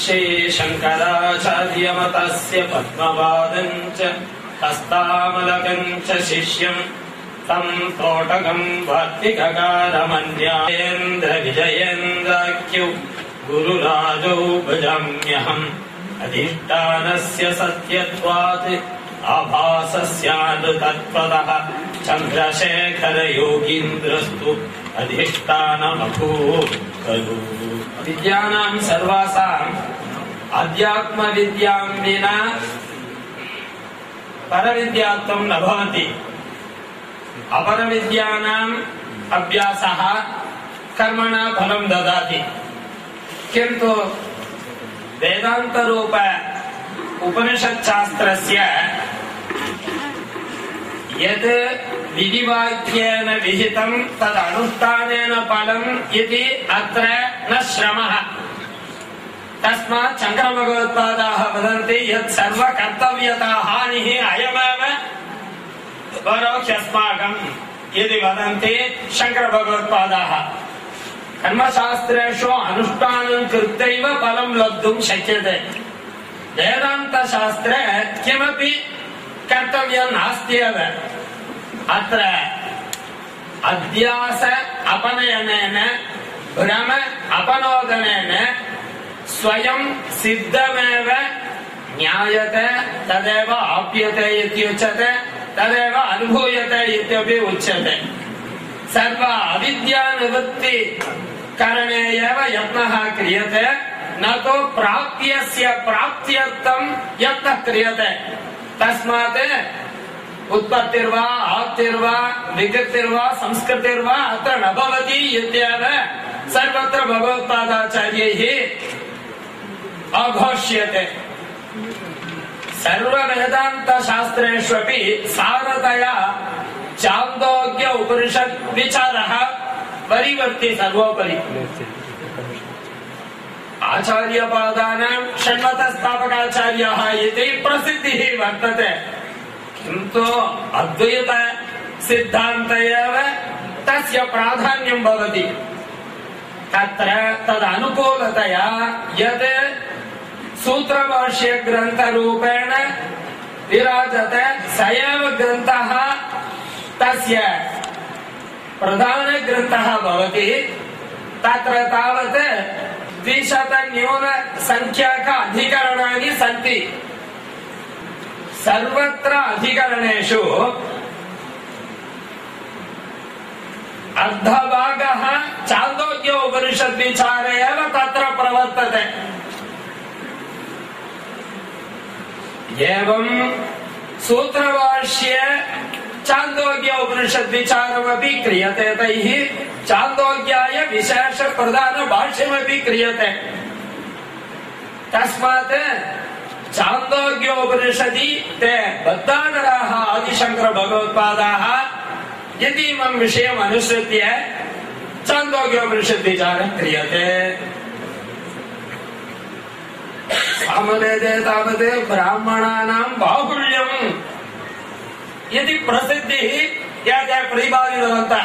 श्रीशङ्कराचार्यमतस्य पद्मवादम् च हस्तामलकम् च शिष्यम् तम् तोटकम् वार्तिककारमन्यायेन्द्र विजयेन्द्राख्यौ गुरुराजौ भजाम्यहम् अधिष्ठानस्य सत्यत्वात् आभासस्यानुतत्त्वतः चन्द्रशेखर योगीन्द्रस्तु अधिष्ठानमभूत् खलु विद्यानाम् सर्वासाम् अध्यात्मविद्याम् विना परविद्यात्वम् न भवति अपरविद्यानाम् अभ्यासः कर्मणा फलम् ददाति किन्तु वेदान्तरूप उपनिषत्शास्त्रस्य यत् विधिवाक्येन विहितम् तदनुष्ठानेन फलम् इति अत्र न श्रमः तस्मात् शङ्करभगवत्पादाः वदन्ति यत् सर्वकर्तव्यता हानिः अयमेव परोक्षस्माकम् इति वदन्ति शङ्करभगवत्पादाः कर्मशास्त्रेषु अनुष्ठानं कृत्यैव फलं लब्धुं शक्यते वेदान्तशास्त्रे किमपि कर्तव्यं नास्ति एव अत्र अध्यास अपनयनेन भ्रम अपनोदनेन स्वयं सिद्धमेव ज्ञायते तदेव आप्यते इत्युच्यते तदेव अनुभूयते इत्यपि उच्यते सर्व अविद्यानिवृत्ति करणे एव यत्नः क्रियते न तु प्राप्यस्य प्राप्त्यर्थं यत्नः क्रियते तस्मात् उत्पत्तिर्वा आप्तिर्वा विकृतिर्वा संस्कृतिर्वा अत्र न भवति इत्येव सर्वत्र भगवत्पादाचार्यैः अघोष्यते सर्ववेदान्तशास्त्रेष्वपि सारतया चान्दोग्य उपनिषत् विचारः परिवर्ति सर्वोपरि आचार्यपादानां षण्मतस्थापकाचार्यः इति प्रसिद्धिः वर्तते किन्तु अद्वैत सिद्धान्त एव तस्य प्राधान्यं भवति तत्र तदनुकूलतया यत् सूत्रभाष्यग्रन्थरूपेण विराजते स एव ग्रन्थः तस्य प्रधानग्रन्थः भवति तत्र तावत् द्विशत न्यूनसङ्ख्याक अधिकरणानि सन्ति सर्वत्र अधिकरणेषु अर्धभागः चान्दोग्य उपनिषद्विचारे एव तत्र प्रवर्तते एवं सूत्रभाष्ये चान्दोग्य उपनिषद्विचारमपि क्रियते तैः चान्दोग्याय विशेष प्रधान भाष्यमपि क्रियते तस्मात् चान्दोग्योपनिषदि ते बद्धानराः आदिशङ्कर भगवत्पादाः यदीमं विषयम् अनुसृत्य चान्दोग्योपनिषद्विचारः क्रियते सामवेदे तावत् ब्राह्मणानां बाहुल्यम् इति प्रसिद्धिः या ते प्रतिपादितवन्तः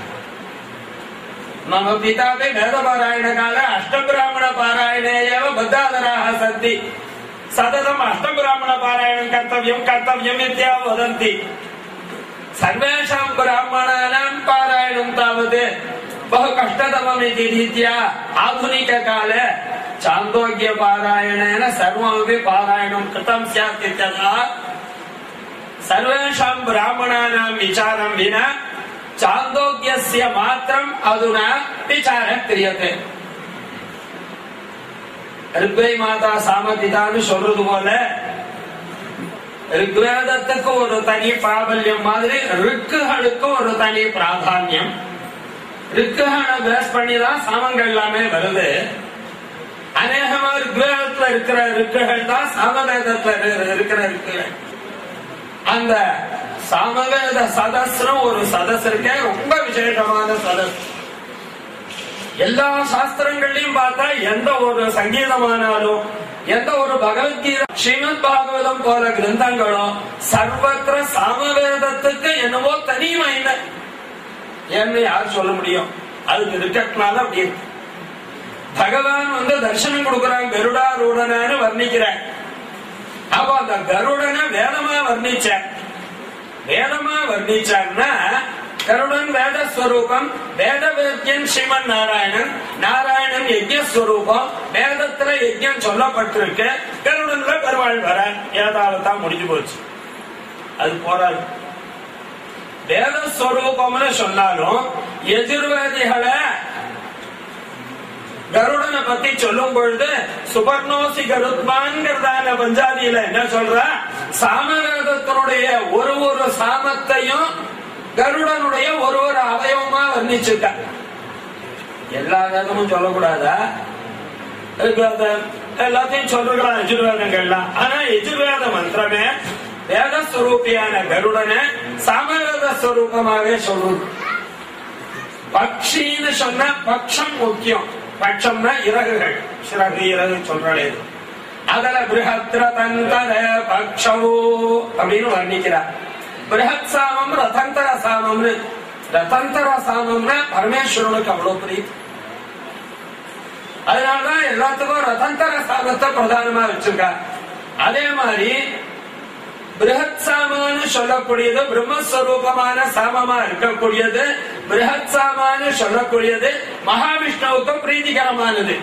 मम पितापि वेदपारायणकाले अष्टब्राह्मणपारायणे एव बद्धादराः सन्ति सततम् अष्टब्राह्मणपारायणं कर्तव्यं कर्तव्यम् इत्येव वदन्ति सर्वेषां ब्राह्मणानां पारायणं तावत् बहु कष्टतममिति रीत्या आधुनिककाले चान्दोग्यपारायणेन सर्वमपि पारायणं कृतं स्यात् इत्यतः सर्वेषां ब्राह्मणानां विचारं विना चान्दोग्यस्य मात्रम् अधुना विचारः क्रियते ரிக்வை மாதா சாமதிதான்னு சொல்றது போல ரிக்வேதத்துக்கு ஒரு தனி பிராபல்யம் மாதிரி ரிக்குகளுக்கு ஒரு தனி பிராதானியம் ரிக்குகளை பேஸ் பண்ணி தான் சாமங்கள் எல்லாமே வருது அநேகமா ரிக்வேதத்துல இருக்கிற ரிக்குகள் தான் சாமவேதத்துல இருக்கிற ரிக்குகள் அந்த சாமவேத சதஸ்ரம் ஒரு சதஸ் இருக்கே ரொம்ப விசேஷமான சதஸ் எல்லா சாஸ்திரங்களையும் பார்த்தா எந்த ஒரு சங்கீதமானாலும் எந்த ஒரு பகவத்கீதை ஸ்ரீமத் பாகவதம் போல கிரந்தங்களும் சர்வத்திர சாமவேதத்துக்கு என்னவோ தனி மைந்த ஏன்னு யார் சொல்ல முடியும் அதுக்கு இருக்கனால அப்படி இருக்கு பகவான் வந்து தர்சனம் கொடுக்கிறான் கருடாரூடனான்னு வர்ணிக்கிறார் அப்போ அந்த கருடனை வேதமா வர்ணிச்சார் வேதமா வர்ணிச்சார்னா கருடன் வேதஸ்வரூபம் வேத வேத்தியன் ஸ்ரீமன் நாராயணன் நாராயணன் யஜ்யஸ்வரூபம் வேதத்துல யஜ்யம் சொல்லப்பட்டிருக்கு கருடன்ல பெருவாள் வர ஏதாவதான் முடிஞ்சு போச்சு அது போராது வேதஸ்வரூபம்னு சொன்னாலும் எதிர்வாதிகளை கருடனை பத்தி சொல்லும் பொழுது சுபர்ணோசி கருத்மான்கிறதான பஞ்சாதியில என்ன சொல்ற சாமவேதத்தினுடைய ஒரு ஒரு சாமத்தையும் கருடனுடைய ஒரு ஒரு அவயவமா வர்ணிச்சிருக்க எல்லா வேதமும் சொல்லக்கூடாதா ரிக்வேதம் எல்லாத்தையும் சொல்றான் எஜுர்வேதங்கள்லாம் ஆனா எஜுர்வேத மந்திரமே வேதஸ்வரூபியான கருடனை சாமவேத ஸ்வரூபமாவே சொல்றது பக்ஷின்னு சொன்னா பக்ஷம் முக்கியம் பட்சம்னா இறகுகள் சிறகு இறகு சொல்றாளே இது. அதுல பிருஹத் ரதந்தர பக்ஷவு அப்படின்னு வர்ணிக்கிறார் பிருஹத் சாமம் ரதந்தர சாமம்னு ரதந்தர சாமம்னா பரமேஸ்வரனுக்கு அவ்வளவு பிரீத்தி அதனாலதான் எல்லாத்துக்கும் ரதந்தர சாமத்தை பிரதானமா வச்சிருக்கா அதே மாதிரி பிருஹத் சாமான்னு சொல்லக்கூடியது பிரம்மஸ்வரூபமான சாமமா இருக்கக்கூடியது பிருஹத் சாமான்னு சொல்லக்கூடியது மகாவிஷ்ணுவுக்கு பிரீதிகரமானது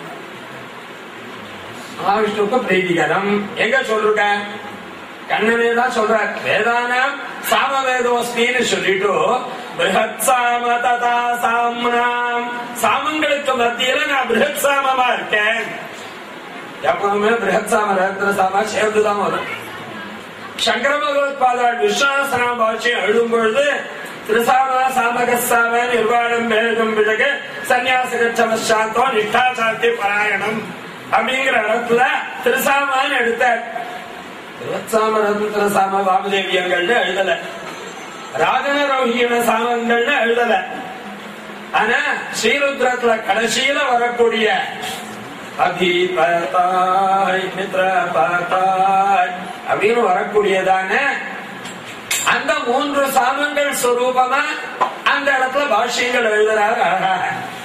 மகாவிஷ்ணுவுக்கு பிரீதிகரம் எங்க சொல்லிருக்க கண்ணனே தான் சொல்றார் வேதானாம் சாம வேதோஸ்மின்னு சொல்லிட்டு பிருஹத் சாம ததா சாம்னாம் சாமங்களுக்கு மத்தியில நான் பிருஹத் சாமமா இருக்கேன் எப்பவுமே பிருஹத் சாம ரத்ன சாமா சேர்ந்துதான் வரும் சங்கர பகவத்பாதாள் விஸ்வாசனாம் பாஷ்யம் எழுதும் பொழுது திருசாம சாமகசாம நிர்வாணம் வேதம் விழக சன்னியாசகச்சமசாந்தோ நிஷ்டாசாத்தி பராயணம் அப்படிங்கிற இடத்துல திருசாமான்னு எடுத்தார் திருவத்சாம ரத்ன சாம வாமதேவியங்கள்னு எழுதல ராஜனரோகியன சாமங்கள்னு எழுதல ஆனா ஸ்ரீருத்ரத்துல கடைசியில வரக்கூடிய அதிபதாய் மித்ர பதாய் அப்படின்னு வரக்கூடியதான அந்த மூன்று சாமங்கள் ஸ்வரூபமா அந்த இடத்துல பாஷ்யங்கள் எழுதுறாரு அழகாக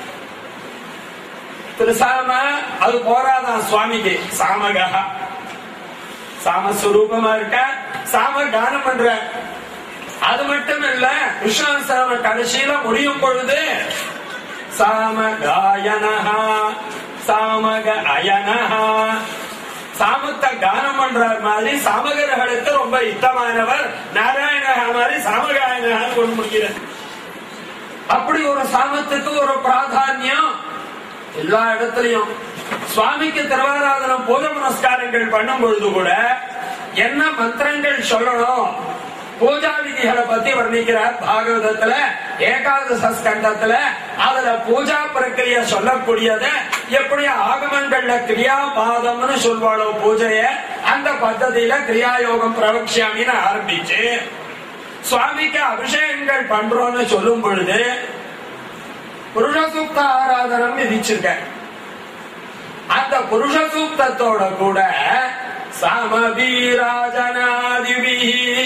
திருசாம அது போராதான் சுவாமிக்கு சாமகா சாமஸ்வரூபமா இருக்க சாம கானம் பண்ற அது மட்டும் இல்ல விஸ்வாசாம கடைசியில முடியும் பொழுது சாம காயனஹா சாமக அயனஹா சாமத்தை கானம் பண்ற மாதிரி சாமகர்களுக்கு ரொம்ப இஷ்டமானவர் நாராயணஹா மாதிரி சாமகாயனஹா கொண்டு முடிக்கிறார் அப்படி ஒரு சாமத்துக்கு ஒரு பிராதானியம் எல்லா இடத்துலயும் சுவாமிக்கு திருவாராதனம் பூஜை நமஸ்காரங்கள் பண்ணும் பொழுது கூட என்ன மந்திரங்கள் சொல்லணும் பூஜா விதிகளை பத்தி வர்ணிக்கிறார் பாகவதத்துல ஏகாதச ஸ்கந்தத்துல அதுல பூஜா பிரக்கிரிய சொல்லக்கூடியத எப்படி ஆகமங்கள்ல கிரியா பாதம்னு சொல்வாளோ பூஜைய அந்த பద్ధதியில கிரியாயோகம் பிரவக்ஷாமின்னு ஆரம்பிச்சு சுவாமிக்கு அபிஷேகங்கள் பண்றோம்னு சொல்லும் பொழுது புருஷ சூக்த ஆராதனம் விதிச்சிருக்க அந்த புருஷ சூக்தத்தோட கூட சாமபீராஜனாதிபி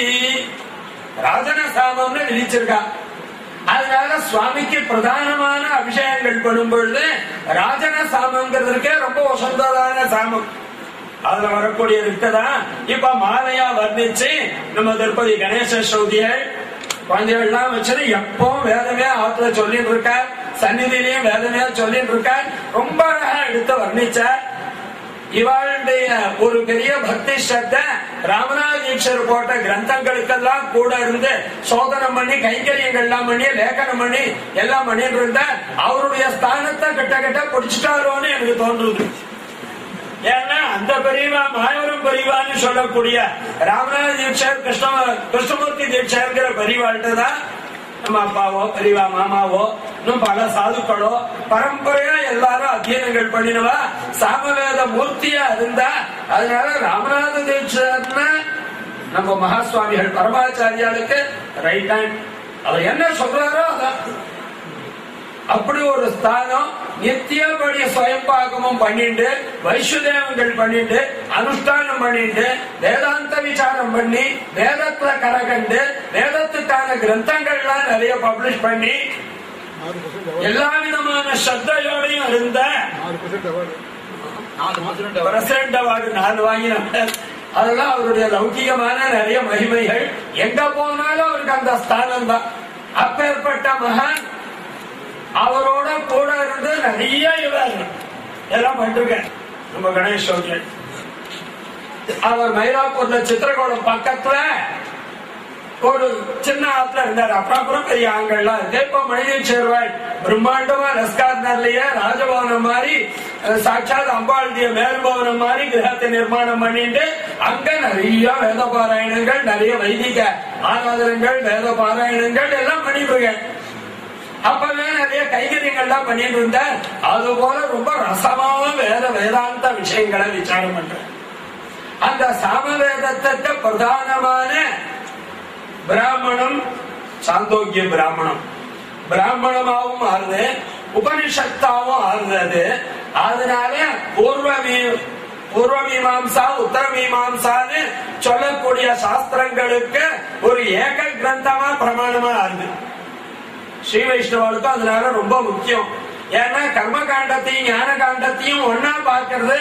ராஜன சாமம்னு விதிச்சிருக்கா அதனால சுவாமிக்கு பிரதானமான அபிஷேகங்கள் பண்ணும் பொழுது ராஜன சாமங்கிறதுக்கே ரொம்ப வசந்ததான சாமம் அதுல வரக்கூடிய இருக்கதான் இப்ப மாலையா வர்ணிச்சு நம்ம திருப்பதி கணேச ஸ்ரௌதியர் குழந்தைகள்லாம் வச்சுட்டு எப்பவும் வேதமே ஆத்துல சொல்லிட்டு இருக்க சந்நிதியிலையும் வேதமே சொல்லிட்டு இருக்க ரொம்ப அழகா எடுத்து வர்ணிச்சார் இவாளுடைய ஒரு பெரிய பக்தி ஸ்ரத்த ராமநாதீஸ்வர் போட்ட கிரந்தங்களுக்கெல்லாம் கூட இருந்து சோதனம் பண்ணி கைங்கரியங்கள்லாம் பண்ணி லேಖனம் பண்ணி எல்லாம் பண்ணிட்டு இருந்த அவருடைய ஸ்தானத்தை கிட்ட கிட்ட பிடிச்சிட்டாரோன்னு எனக்கு தோன்றுது ஏன்னா அந்த பெரியவா மாயவரம் பெரியவான்னு சொல்லக்கூடிய ராமநாத தீட்சர் கிருஷ்ண கிருஷ்ணமூர்த்தி தீட்சர்ங்கிற பெரியவாள்கிட்ட தான் நம்ம அப்பாவோ பெரியவா மாமாவோ இன்னும் பல சாதுக்களோ பரம்பரையா எல்லாரும் அத்தியனங்கள் பண்ணினவா சாமவேத மூர்த்தியா இருந்தா அதனால ராமநாத தீட்சர்னா நம்ம மகாசுவாமிகள் பரமாச்சாரியாளுக்கு ரைட் ஹேண்ட் அவர் என்ன சொல்றாரோ அதான் அப்படி ஒரு ஸ்தானம் நித்தியபடி சுயம்பாகமும் பண்ணிட்டு வைசுதேவங்கள் பண்ணிட்டு அனுஷ்டானம் பண்ணிட்டு வேதாந்த விசாரம் பண்ணி வேதத்துல கரகண்டு வேதத்துக்கான கிரந்தங்கள்லாம் நிறைய பப்ளிஷ் பண்ணி நாலு பர்சன்ட் அவார்டு எல்லா விதமான ஸ்ரத்தையோடையும் இருந்த நாலு பர்சன்ட் அவார்டு நாலு பர்சன்ட் பிரசிடண்ட் அவார்டு நாலு வாங்கினாங்க அதெல்லாம் அவருடைய லௌகிகமான நிறைய மகிமைகள் எங்க போனாலும் அவருக்கு அந்த ஸ்தானம் தான் அப்பேற்பட்ட மகான் அவரோட கூட இருந்து நிறைய இவர் எல்லாம் பண்ணிருக்கேன் நம்ம கணேஷ் சௌத்ரி அவர் மயிலாப்பூர்ல சித்திரகோடம் பக்கத்துல ஒரு சின்ன ஆத்துல இருந்தாரு அப்புறம் அப்புறம் பெரிய ஆண்கள்லாம் இருக்கு இப்ப மனித சேர்வாள் பிரம்மாண்டமா ரஸ்கார்னர்லயே ராஜபவனம் மாதிரி அஹ், சாட்சாத் அம்பாளுடைய மேல்பவனம் மாதிரி கிரகத்தை நிர்மாணம் பண்ணிட்டு அங்க நிறைய வேத பாராயணங்கள் நிறைய வைதிக ஆராதனங்கள் வேத பாராயணங்கள் எல்லாம் பண்ணிட்டு இருக்கேன் அப்பவே நிறைய கைகரியங்கள்லாம் பண்ணிட்டு இருந்தேன் அது போல ரொம்ப ரசமான வேத வேதாந்த விஷயங்களை விசாரம் பண்றேன் அந்த சாமவேதத்துக்கு பிரதானமான பிராமணம் சாந்தோக்கிய பிராமணம் பிராமணமாவும் ஆறுது உபனிஷத்தாவும் ஆறுது அதனால பூர்வமீ பூர்வ மீமாம்சா உத்தர மீமாம்சான்னு சொல்லக்கூடிய சாஸ்திரங்களுக்கு ஒரு ஏக கிரந்தமா பிரமாணமா ஆறுது ஸ்ரீ வைஷ்ணவாளுக்கும் அதனால ரொம்ப முக்கியம் ஏன்னா கர்ம காண்டத்தையும் ஞான காண்டத்தையும் ஒன்னா பார்க்கறது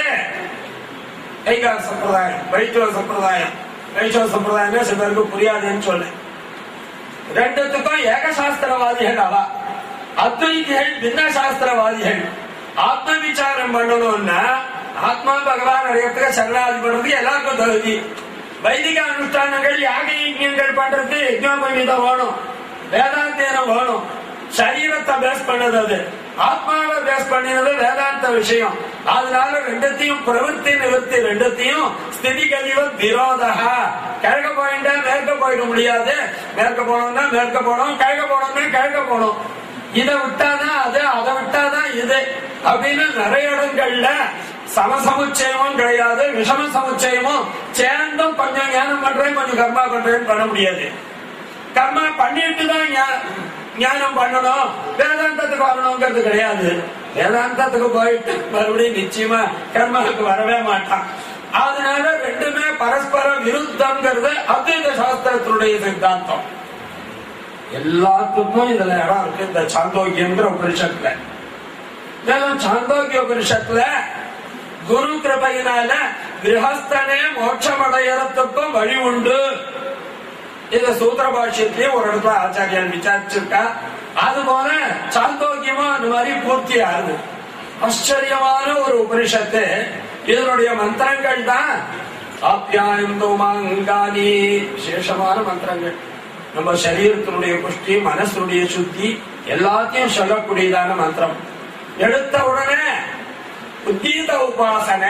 கைகார சம்பிரதாயம் வைஷ்ணவ சம்பிரதாயம் வைஷ்ணவ சம்பிரதாயம் சில பேருக்கு புரியாதுன்னு சொன்னேன் ரெண்டுத்துக்கும் ஏகசாஸ்திரவாதிகள் அவா அத்வைதிகள் பின்ன சாஸ்திரவாதிகள் ஆத்ம விசாரம் பண்ணணும்னா ஆத்மா பகவான் அடையத்துக்கு சரணாதி பண்றது எல்லாருக்கும் தகுதி வைதிக அனுஷ்டானங்கள் யாக யஜ்யங்கள் பண்றது யஜ்னோபவீதம் வேணும் வேதாந்தியனம் வேணும் சரீரத்தை பேஸ் பண்ணது அது ஆத்மாவை பேஸ் பண்ணினது வேதாந்த விஷயம் அதனால ரெண்டுத்தையும் பிரவൃத்தி நிவர்த்தி ரெண்டுத்தையும் ஸ்திதி கதிவ விரோதா கிழக்க போயிட்டா மேற்க போயிட முடியாது மேற்க போனோம்னா மேற்க போனோம் கிழக்க போனோம்னா கிழக்க போனோம் இதை விட்டாதான் அது அதை விட்டாதான் இது அப்படின்னு நிறைய இடங்கள்ல சமசமுச்சயமும் கிடையாது விஷம சமுச்சயமும் சேர்ந்தும் கொஞ்சம் ஞானம் பண்றேன் கொஞ்சம் கர்மா பண்றேன்னு பண்ண முடியாது கர்மா பண்ணிட்டு தான் ஞா- ஞானம் பண்ணணும் வேதாந்தத்துக்கு வரணுங்கிறது கிடையாது வேதாந்தத்துக்கு போயிட்டு மறுபடியும் நிச்சயமா கர்மாவுக்கு வரவே மாட்டான் அதனால ரெண்டுமே பரஸ்பர விருத்தம்ங்கிறது அத்வைத சாஸ்திரத்தினுடைய சித்தாந்தம் எல்லாத்துக்கும் இதுல இடம் இருக்கு இந்த சாந்தோக்கியங்கிற உபனிஷத்துல மேலும் சாந்தோக்கிய உபனிஷத்துல குரு கிருபையினால கிரகஸ்தனே மோட்சம் அடையறதுக்கும் வழி உண்டு இந்த சூத்திர பாஷ்யத்திலேயே ஒரு இடத்துல ஆச்சாரியன் விசாரிச்சிருக்கா அது போல சாந்தோக்கியமா அந்த மாதிரி பூர்த்தி ஆகுது ஆச்சரியமான ஒரு உபனிஷத்து இதனுடைய மந்திரங்கள் தான் ஆப்யாயம் தோமாங்கானி விசேஷமான மந்திரங்கள் நம்ம சரீரத்தினுடைய புஷ்டி மனசனுடைய சுத்தி எல்லாத்தையும் சொல்லக்கூடியதான மந்திரம் எடுத்த உடனே உத்தீத உபாசனை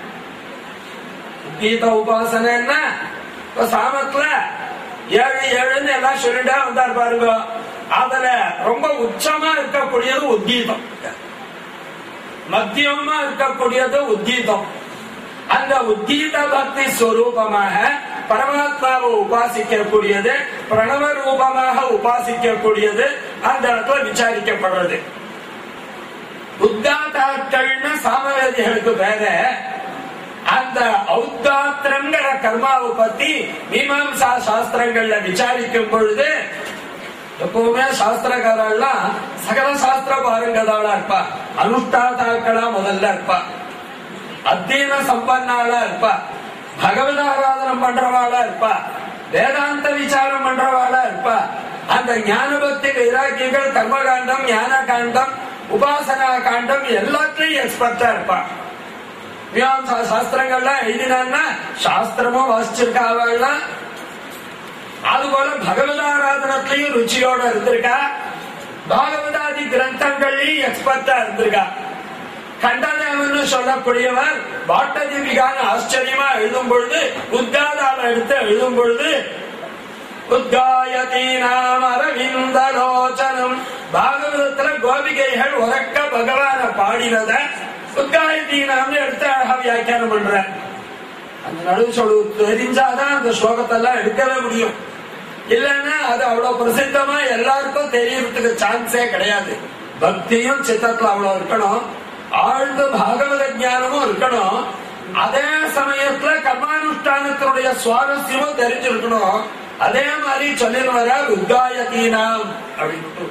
உத்தீத உபாசனைன்னா இப்ப சாமத்துல ஏழு ஏழுன்னு எல்லாம் சொல்லிட்டே வந்தார் பாருங்க அதுல ரொம்ப உச்சமா இருக்கக்கூடியது உத்தீதம் மத்தியமா இருக்கக்கூடியது உத்தீதம் அந்த உத்தீத பக்தி ஸ்வரூபமாக பரமாத்மாவை உபாசிக்கக்கூடியது பிரணவ ரூபமாக உபாசிக்கக்கூடியது அந்த இடத்துல விசாரிக்கப்படுறது உத்தாத்தாக்கள்னு சாமவேதிகளுக்கு வேற அந்த ஔத்தாத்திரங்கிற கர்மாவை பத்தி மீமாம்சா சாஸ்திரங்கள்ல விசாரிக்கும் பொழுது எப்பவுமே சாஸ்திரக்காரெல்லாம் சகல சாஸ்திர பாருங்கதாளா இருப்பா அனுஷ்டாதாக்களா முதல்ல இருப்பா அத்தீன சம்பன்னாளா இருப்பா பகவத ஆராதனம் பண்றவாளா இருப்பா வேதாந்த விசாரம் பண்றவாளா இருப்பா அந்த ஞான பக்தி வைராக்கியங்கள் கர்மகாண்டம் ஞான காண்டம் உபாசனா காண்டம் எல்லாத்துலயும் எக்ஸ்பர்ட்டா இருப்பா மீமாம்சா சாஸ்திரங்கள்லாம் எழுதினான்னா சாஸ்திரமும் வாசிச்சிருக்கா அவள்லாம் அதுபோல பகவதாராதனத்திலையும் ருச்சியோட இருந்திருக்கா பாகவதாதி கிரந்தங்கள்லயும் எக்ஸ்பர்ட்டா இருந்திருக்கா கண்டதேவன் சொல்லக்கூடியவர் பாட்டதீபிகான்னு ஆச்சரியமா எழுதும் பொழுது உத்காதாவை எடுத்து எழுதும் பொழுது உத்காயதீனாம் அரவிந்தலோச்சனம் பாகவதத்துல கோபிகைகள் உறக்க பகவான பாடினத உத்காயதீனாம்னு எடுத்து அழகா வியாக்கியானம் பண்ற அந்த நடுவு சொல்லு தெரிஞ்சாதான் அந்த ஸ்லோகத்தெல்லாம் எடுக்கவே முடியும் இல்லைன்னா அது அவ்வளவு பிரசித்தமா எல்லாருக்கும் தெரியறதுக்கு சான்ஸே கிடையாது பக்தியும் சித்தத்துல அவ்வளவு இருக்கணும் ஆழ்ந்த பாகவத ஞானமும் இருக்கணும் அதே சமயத்துல கர்மானுஷ்டானத்தினுடைய சுவாரஸ்யமும் தெரிஞ்சிருக்கணும் அதே மாதிரி சொல்லிட்டு வர உத்தாயதீனாம் அப்படின்னு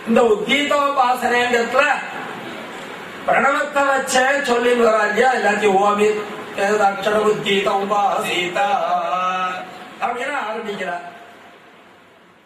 இந்த உத்கீதோபாசனைங்கிறதுல பிரணவத்தை வச்சே சொல்லின்னு வரா இல்லையா எல்லாத்தையும் ஓமி அக்ஷர உத்கீதம் உபாசீதா அப்படின்னு ஆரம்பிக்கிறார்